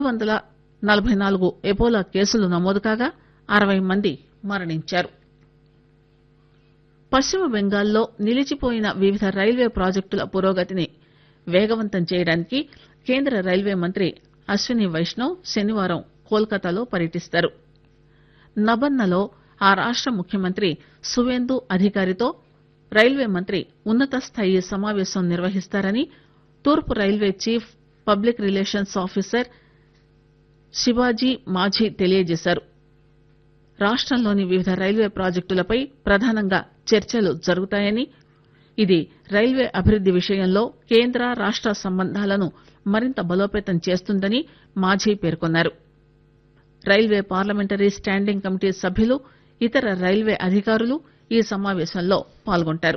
వందల నలబై నాలుగు ఎబోలా కేసులు నమోదు కాగా అరవై మంది మరణించారు పశ్చిమ బెంగాల్లో నిలిచిపోయిన వివిధ రైల్వే ప్రాజెక్టుల పురోగతిని వేగవంతం చేయడానికి కేంద్ర రైల్వే మంత్రి అశ్విని వైష్ణవ్ శనివారం కోల్కతాలో పర్యటిస్తారు నబన్నలో ఆ రాష్ట ముఖ్యమంత్రి సువేందు అధికారితో రైల్వే మంత్రి ఉన్నత స్థాయి సమావేశం నిర్వహిస్తారని తూర్పు railway chief public relations officer Shivaji Majhi తెలియజేశారు రాష్టంలోని వివిధ రైల్వే ప్రాజెక్టులపై ప్రధానంగా చర్చలు జరుగుతాయని ఇది రైల్వే అభివృద్ది విషయంలో కేంద్ర రాష్ట సంబంధాలను మరింత బలోపేతం చేస్తుందని మాఝీ పేర్కొన్నారు రైల్వే పార్లమెంటరీ స్టాండింగ్ కమిటీ సభ్యులు ఇతర రైల్వే అధికారులు ఈ సమావేశంలో పాల్గొంటారు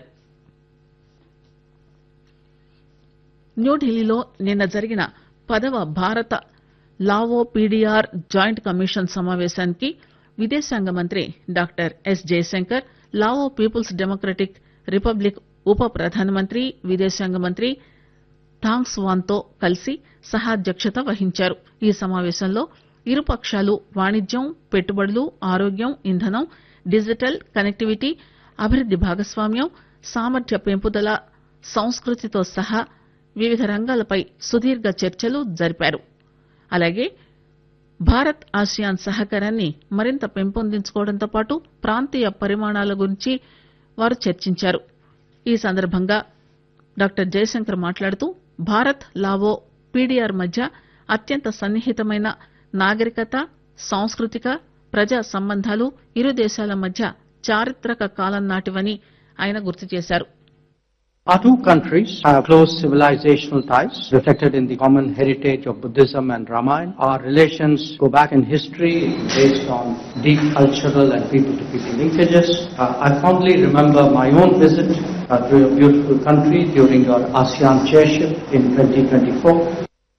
న్యూఢిల్లీలో నిన్న జరిగిన పదవ భారత లావో పీడీఆర్ జాయింట్ కమిషన్ సమావేశానికి విదేశాంగ మంత్రి doctor S Jaishankar Lao People's Democratic Republic ఉప ప్రధానమంత్రి విదేశాంగ మంత్రి థాంగ్ స్వాన్ తో కలిసి సహాధ్యక్షత వహించారు ఈ సమావేశంలో ఇరు పక్షాలు వాణిజ్యం పెట్టుబడులు ఆరోగ్యం ఇంధనం డిజిటల్ కనెక్టివిటీ అభివృద్ది భాగస్వామ్యం సామర్థ్య పెంపుదల సంస్కృతితో సహా వివిధ రంగాలపై సుదీర్ఘ చర్చలు జరిపారు అలాగే భారత్ ఆసియాన్ సహకారాన్ని మరింత పెంపొందించుకోవడంతో పాటు ప్రాంతీయ పరిమాణాల గురించి వారు చర్చించారు ఈ సందర్భంగా డాక్టర్ జయశంకర్ మాట్లాడుతూ భారత్ లావో పీడీఆర్ మధ్య అత్యంత సన్నిహితమైన నాగరికత సాంస్కృతిక ప్రజా సంబంధాలు ఇరు దేశాల మధ్య చారిత్రక కాలం నాటివని ఆయన గుర్తు చేశారు Our two countries have close civilizational ties reflected in the common heritage of Buddhism and Ramayana. Our relations go back in history based on deep cultural and people-to-people linkages. Uh, I fondly remember my own visit uh, to your beautiful country during your ASEAN chairship in 2024.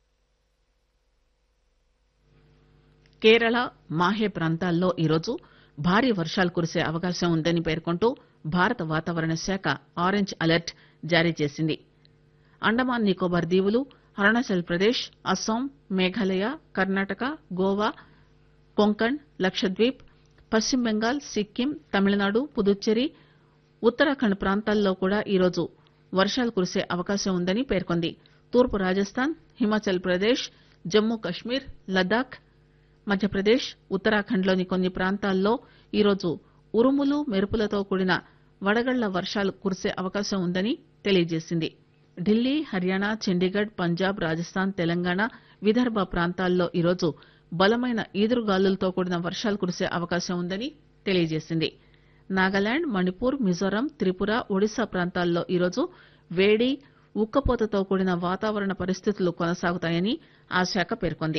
Kerala Mahe ప్రాంతాల్లో ఈరోజు భారీ వర్షాలు కురిసే అవకాశం ఉందని పేర్కొంటూ భారత వాతావరణ శాఖ ఆరెంజ్ అలర్ట్ జారీ చేసింది అండమాన్ నికోబార్ దీవులు అరుణాచల్ ప్రదేశ్ అస్సాం మేఘాలయ కర్ణాటక గోవా కొంకణ్ లక్షద్వీప్ పశ్చిమ బెంగాల్ సిక్కిం తమిళనాడు పుదుచ్చేరి ఉత్తరాఖండ్ ప్రాంతాల్లో కూడా ఈరోజు వర్షాలు కురిసే అవకాశం ఉందని పేర్కొంది తూర్పు రాజస్థాన్ హిమాచల్ ప్రదేశ్ జమ్మూ కశ్మీర్ లద్దాఖ్ మధ్యప్రదేశ్ ఉత్తరాఖండ్లోని కొన్ని ప్రాంతాల్లో ఈరోజు ఉరుములు మెరుపులతో కూడిన వడగళ్ల వర్షాలు కురిసే అవకాశం ఉందని తెలియజేసింది ఢిల్లీ హర్యానా చండీగఢ్ పంజాబ్ రాజస్థాన్ తెలంగాణ విదర్భ ప్రాంతాల్లో ఈరోజు బలమైన ఈదురుగాలులతో కూడిన వర్షాలు కురిసే అవకాశం ఉందని తెలియజేసింది నాగాలాండ్ మణిపూర్ మిజోరాం త్రిపుర ఒడిశా ప్రాంతాల్లో ఈరోజు వేడి ఉక్కపోతతో కూడిన వాతావరణ పరిస్థితులు కొనసాగుతాయని ఆ శాఖ పేర్కొంది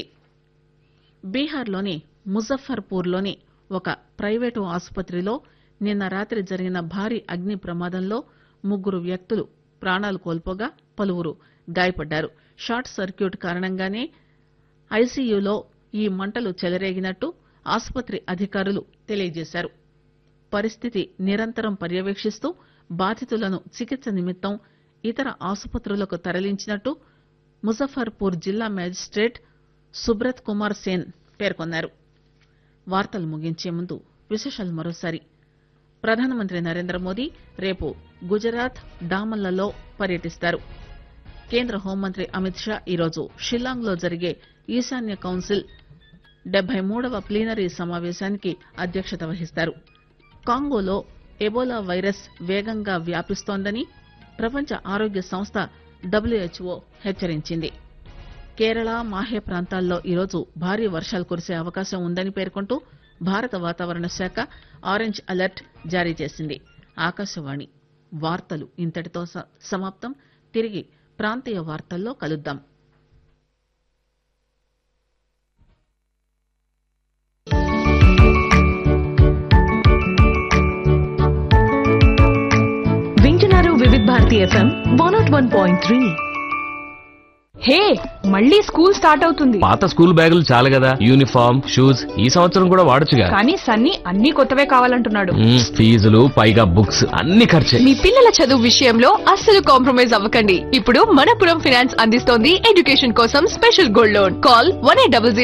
బీహార్లోని ముజఫర్పూర్లోని ఒక ప్రైవేటు ఆసుపత్రిలో నిన్న రాత్రి జరిగిన భారీ అగ్ని ప్రమాదంలో ముగ్గురు వ్యక్తులు ప్రాణాలు కోల్పోగా పలువురు గాయపడ్డారు షార్ట్ సర్క్యూట్ కారణంగానే ఐసీయూలో ఈ మంటలు చెలరేగినట్టు ఆసుపత్రి అధికారులు తెలియజేశారు పరిస్థితి నిరంతరం పర్యవేక్షిస్తూ బాధితులను చికిత్స నిమిత్తం ఇతర ఆసుపత్రులకు తరలించినట్టు ముజఫర్పూర్ జిల్లా మేజిస్ట్రేట్ సుబ్రత్ కుమార్ సేన్ పేర్కొన్నారు వార్తలు ముగించే ముందు విశేషాలు మరోసారి ప్రధానమంత్రి నరేంద్ర మోదీ రేపు గుజరాత్ డామన్లలో పర్యటిస్తారు కేంద్ర హోంమంత్రి అమిత్ షా ఈరోజు షిల్లాంగ్ లో జరిగే ఈశాన్య కౌన్సిల్ డెబ్బై మూడవ ప్లీనరీ సమావేశానికి అధ్యక్షత వహిస్తారు కాంగోలో ఎబోలా వైరస్ వేగంగా వ్యాపిస్తోందని ప్రపంచ ఆరోగ్య సంస్థ డబ్ల్యూహెచ్ఓ హెచ్చరించింది కేరళ మాహే ప్రాంతాల్లో ఈరోజు భారీ వర్షాలు కురిసే అవకాశం ఉందని పేర్కొంటూ భారత వాతావరణ శాఖ ఆరెంజ్ అలర్ట్ జారీ చేసింది ఆకాశవాణి వార్తలు ఇంతటితో స- సమాప్తం తిరిగి ప్రాంతీయ వార్తల్లో కలుద్దాం వింటున్నారు Vividh Bharati FM one not one point three hey మళ్ళీ స్కూల్ స్టార్ట్ అవుతుంది పాత స్కూల్ బ్యాగులు చాలు కదా యూనిఫామ్ షూస్ ఈ సంవత్సరం కూడా వాడొచ్చుగా కానీ సన్నీ అన్ని కొత్తవే కావాలంటున్నాడు మ్మ్, ఫీజులు పైగా బుక్స్ అన్ని ఖర్చే మీ పిల్లల చదువు విషయంలో అస్సలు కాంప్రమైజ్ అవ్వకండి ఇప్పుడు మనపురం ఫైనాన్స్ అందిస్తోంది ఎడ్యుకేషన్ కోసం special gold loan call one eight double